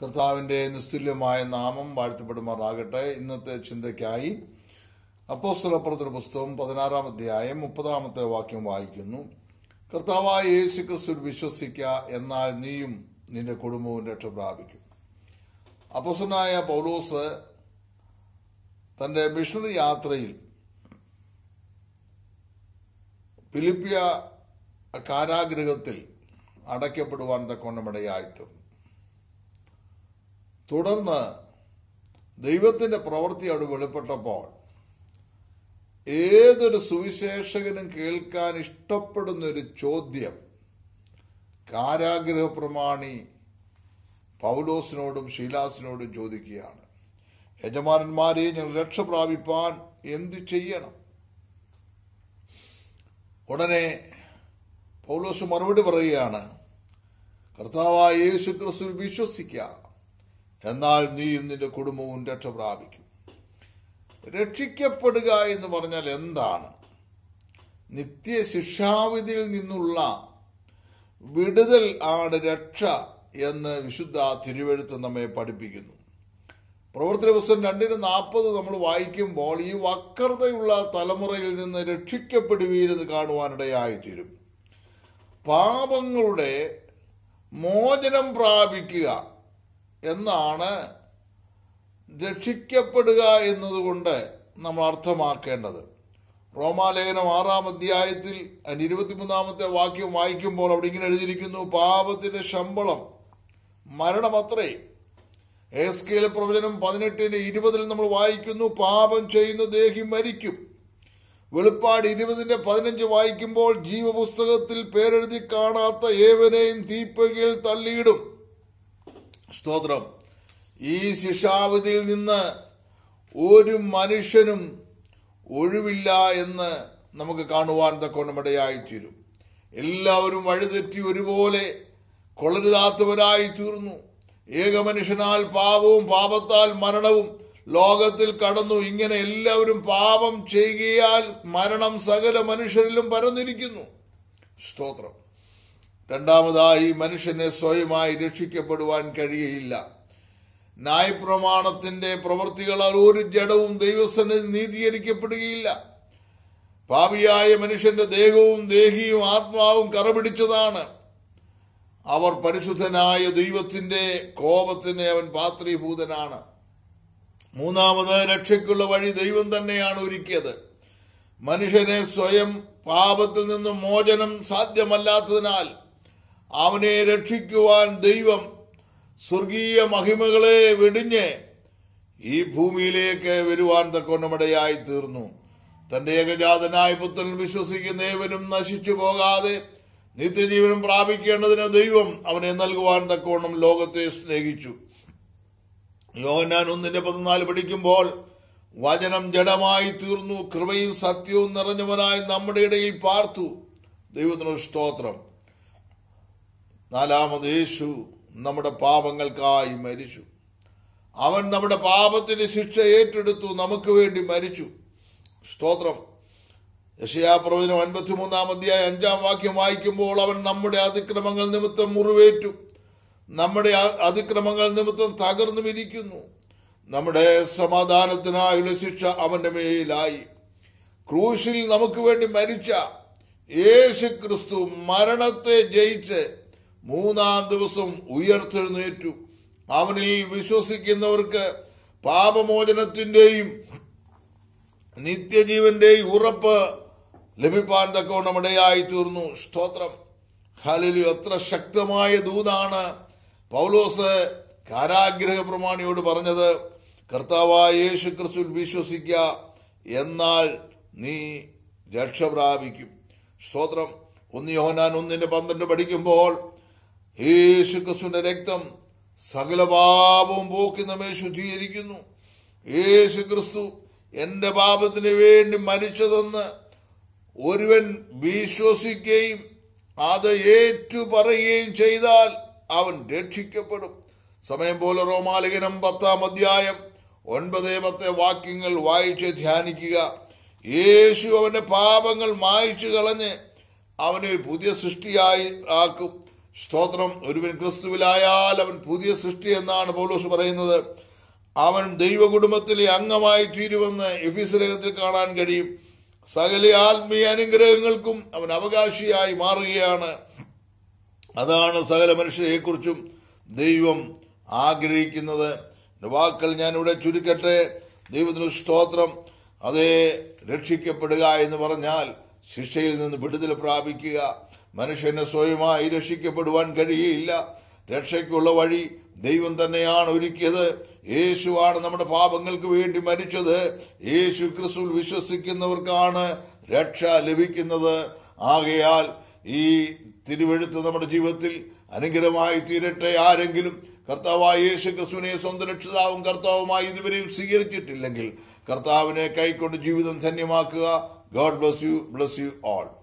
കർത്താവിന്റെ നിസ്തുല്യമായ നാമം വാഴ്ത്തപ്പെടുമാറാകട്ടെ ഇന്നത്തെ ചിന്തയ്ക്കായി അപ്പോസ്തലപ്രവൃത്തി പുസ്തകം പതിനാറാം അധ്യായം മുപ്പതാമത്തെ വാക്യം വായിക്കുന്നു കർത്താവായ യേശു ക്രിസ്തു വിശ്വസിക്ക എന്നാൽ നീയും നിന്റെ കുടുംബവും രക്ഷ പ്രാപിക്കും അപ്പോസ്തലനായ പൗലോസ് തന്റെ മിഷണറി യാത്രയിൽ ഫിലിപ്പിയ കാരാഗൃഹത്തിൽ അടയ്ക്കപ്പെടുവാൻ തക്കോണമിടയായിത്തീർന്നു തുടർന്ന് ദൈവത്തിന്റെ പ്രവൃത്തി അവിടെ വെളിപ്പെട്ടപ്പോൾ ഏതൊരു സുവിശേഷകനും കേൾക്കാൻ ഇഷ്ടപ്പെടുന്ന ഒരു ചോദ്യം കാരാഗ്രഹ പ്രമാണി പൗലോസിനോടും ശീലാസിനോടും ചോദിക്കുകയാണ് യജമാനന്മാരെ ഞങ്ങൾ രക്ഷ പ്രാപിപ്പാൻ എന്തു ചെയ്യണം ഉടനെ പൗലോസ് മറുപടി പറയുകയാണ് കർത്താവായ യേശു ക്രിസ്തു വിശ്വസിക്കുക എന്നാൽ നീയും നിന്റെ കുടുംബവും രക്ഷ പ്രാപിക്കും രക്ഷിക്കപ്പെടുക എന്ന് പറഞ്ഞാൽ എന്താണ് നിത്യശിക്ഷാവിധിയിൽ നിന്നുള്ള വിടുതൽ ആണ് രക്ഷ എന്ന് വിശുദ്ധ തിരുവെഴുത്ത് നമ്മെ പഠിപ്പിക്കുന്നു പ്രവർത്തന പുസ്തകം രണ്ടിന് നാൽപ്പത് നമ്മൾ വായിക്കുമ്പോൾ ഈ വക്രതയുള്ള തലമുറയിൽ നിന്ന് രക്ഷിക്കപ്പെടുവീരെന്ന് കാണുവാനിടയായിത്തീരും പാപങ്ങളുടെ മോചനം പ്രാപിക്കുക എന്നാണ് രക്ഷിക്കപ്പെടുക എന്നതുകൊണ്ട് നമ്മൾ അർത്ഥമാക്കേണ്ടത് റോമാലേഖനം ആറാം അധ്യായത്തിൽ അതിന് ഇരുപത്തിമൂന്നാമത്തെ വാക്യം വായിക്കുമ്പോൾ അവിടെ ഇങ്ങനെ എഴുതിയിരിക്കുന്നു പാപത്തിന്റെ ശമ്പളം മരണമത്രേ എസ് കെയിലെ പ്രവചനം പതിനെട്ടിന് ഇരുപതിൽ നമ്മൾ വായിക്കുന്നു പാപം ചെയ്യുന്ന ദേഹി മരിക്കും വെളിപ്പാട് ഇരുപതിന്റെ പതിനഞ്ച് വായിക്കുമ്പോൾ ജീവപുസ്തകത്തിൽ പേരെഴുതി കാണാത്ത ഏവനെയും തീപ്പകയിൽ തള്ളിയിടും സ്തോത്രം ഈ ശിക്ഷാവിധിയിൽ നിന്ന് ഒരു മനുഷ്യനും ഒഴിവില്ല എന്ന് നമുക്ക് കാണുവാൻ തക്കോണമിടയായിത്തീരും എല്ലാവരും വഴിതെറ്റി ഒരുപോലെ കൊളരുതാത്തവരായി തീർന്നു ഏക മനുഷ്യനാൽ പാപവും പാപത്താൽ മരണവും ലോകത്തിൽ കടന്നു ഇങ്ങനെ എല്ലാവരും പാപം ചെയ്യുകയാൽ മരണം സകല മനുഷ്യരിലും പരന്നിരിക്കുന്നു സ്തോത്രം രണ്ടാമതായി മനുഷ്യനെ സ്വയമായി രക്ഷിക്കപ്പെടുവാൻ കഴിയയില്ല ന്യായപ്രമാണത്തിന്റെ പ്രവൃത്തികളാൽ ഒരു ജഡവും ദൈവസന്നിധി നീതീകരിക്കപ്പെടുകയില്ല പാപിയായ മനുഷ്യന്റെ ദേഹവും ദേഹിയും ആത്മാവും കറപിടിച്ചതാണ് അവർ പരിശുദ്ധനായ ദൈവത്തിന്റെ കോപത്തിന് അവൻ പാത്രീഭൂതനാണ് മൂന്നാമത് രക്ഷയ്ക്കുള്ള വഴി ദൈവം തന്നെയാണ് ഒരുക്കിയത് മനുഷ്യനെ സ്വയം പാപത്തിൽ നിന്ന് മോചനം സാധ്യമല്ലാത്തതിനാൽ അവനെ രക്ഷിക്കുവാൻ ദൈവം സ്വർഗീയ മഹിമകളെ വെടിഞ്ഞ് ഈ ഭൂമിയിലേക്ക് വരുവാൻ തക്കൊന്നമിടയായി തീർന്നു തന്റെ ഏകജാതനായ പുത്രൻ വിശ്വസിക്കുന്ന ഏവനും നശിച്ചു പോകാതെ നിത്യജീവനം പ്രാപിക്കേണ്ടതിന് ദൈവം അവനെ നൽകുവാൻ തക്കോണം ലോകത്തെ സ്നേഹിച്ചു യോഹന്നാൻ ഒന്നിന്റെ പതിനാല് പഠിക്കുമ്പോൾ വചനം ജഡമായി തീർന്നു കൃപയും സത്യവും നിറഞ്ഞവനായി നമ്മുടെ ഇടയിൽ പാർത്തു ദൈവത്തിന് സ്തോത്രം നാലാമത് യേശു നമ്മുടെ പാപങ്ങൾക്കായി മരിച്ചു അവൻ നമ്മുടെ പാപത്തിന്റെ ശിക്ഷ ഏറ്റെടുത്തു നമുക്ക് വേണ്ടി മരിച്ചു സ്തോത്രം യശയാപ്രവചനം അൻപത്തിമൂന്നാം അധ്യായ അഞ്ചാം വാക്യം വായിക്കുമ്പോൾ അവൻ നമ്മുടെ അതിക്രമങ്ങൾ നിമിത്തം മുറിവേറ്റു നമ്മുടെ അതിക്രമങ്ങൾ നിമിത്തം തകർന്നു ഇരിക്കുന്നു നമ്മുടെ സമാധാനത്തിനായുള്ള ശിക്ഷ അവന്റെ മേലായി ക്രൂശിൽ നമുക്ക് വേണ്ടി മരിച്ച യേശു ക്രിസ്തു മരണത്തെ ജയിച്ച് മൂന്നാം ദിവസം ഉയർത്തെഴുന്നേറ്റു അവനിൽ വിശ്വസിക്കുന്നവർക്ക് പാപമോചനത്തിന്റെയും നിത്യജീവന്റെയും ഉറപ്പ് ലഭിപ്പാൻ തക്കവണ്ണമിടയായി തീർന്നു സ്തോത്രം ഹലിലു എത്ര ശക്തമായ ദൂതാണ് പൗലോസ് കാരാഗ്രഹ പ്രമാണിയോട് പറഞ്ഞത് കർത്താവായ യേശു ക്രിസ്തു വിശ്വസിക്ക എന്നാൽ നീ രക്ഷ പ്രാപിക്കും സ്തോത്രം ഒന്ന് യോഹനാൻ ഒന്നിന്റെ പന്ത്രണ്ട് പഠിക്കുമ്പോൾ യേശു ക്രിസ്തുവിന്റെ രക്തം സകല പാപവും പോക്കി നമ്മെ ശുദ്ധീകരിക്കുന്നു യേശു ക്രിസ്തു എന്റെ പാപത്തിന് വേണ്ടി മരിച്ചതെന്ന് ഒരുവൻ വിശ്വസിക്കുകയും അത് ഏറ്റുപറയുകയും ചെയ്താൽ അവൻ രക്ഷിക്കപ്പെടും സമയം പോലെ റോമാലിഖനം പത്താം അധ്യായം ഒൻപത് പത്ത് വാക്യങ്ങൾ വായിച്ച് ധ്യാനിക്കുക യേശു അവന്റെ പാപങ്ങൾ മായ്ച്ചു കളഞ്ഞ് അവനെ പുതിയ സൃഷ്ടിയായി ആക്കും സ്തോത്രം ഒരുവൻ ക്രിസ്തുവിലായാൽ അവൻ പുതിയ സൃഷ്ടി എന്നാണ് പൗലോസ് പറയുന്നത് അവൻ ദൈവകുടുംബത്തിലെ അംഗമായി തീരുമെന്ന് എഫീസ് ലേഖനത്തിൽ കാണാൻ കഴിയും സകല ആത്മീയ അനുഗ്രഹങ്ങൾക്കും അവൻ അവകാശിയായി മാറുകയാണ് അതാണ് സകല മനുഷ്യരെക്കുറിച്ചും ദൈവം ആഗ്രഹിക്കുന്നത് എൻ്റെ വാക്കുകൾ ഞാനിവിടെ ചുരുക്കട്ടെ ദൈവത്തിന് സ്തോത്രം അതേ രക്ഷിക്കപ്പെടുക എന്ന് പറഞ്ഞാൽ ശിക്ഷയിൽ നിന്ന് വിടുതൽ പ്രാപിക്കുക മനുഷ്യന് സ്വയമായി രക്ഷിക്കപ്പെടുവാൻ കഴിയുകയില്ല രക്ഷയ്ക്കുള്ള വഴി ദൈവം തന്നെയാണ് ഒരുക്കിയത് യേശുവാണ് നമ്മുടെ പാപങ്ങൾക്ക് വേണ്ടി മരിച്ചത് യേശു ക്രിസ്തുവിൽ വിശ്വസിക്കുന്നവർക്കാണ് രക്ഷ ലഭിക്കുന്നത് ആകയാൽ ഈ തിരുവെഴുത്ത് നമ്മുടെ ജീവിതത്തിൽ അനുഗ്രഹമായി തീരട്ടെ ആരെങ്കിലും കർത്താവായ യേശു ക്രിസ്തുവിനെ സ്വന്തം രക്ഷിതാവും കർത്താവുമായി ഇതുവരെയും സ്വീകരിച്ചിട്ടില്ലെങ്കിൽ കർത്താവിനെ കൈക്കൊണ്ട് ജീവിതം ധന്യമാക്കുക God bless you bless you all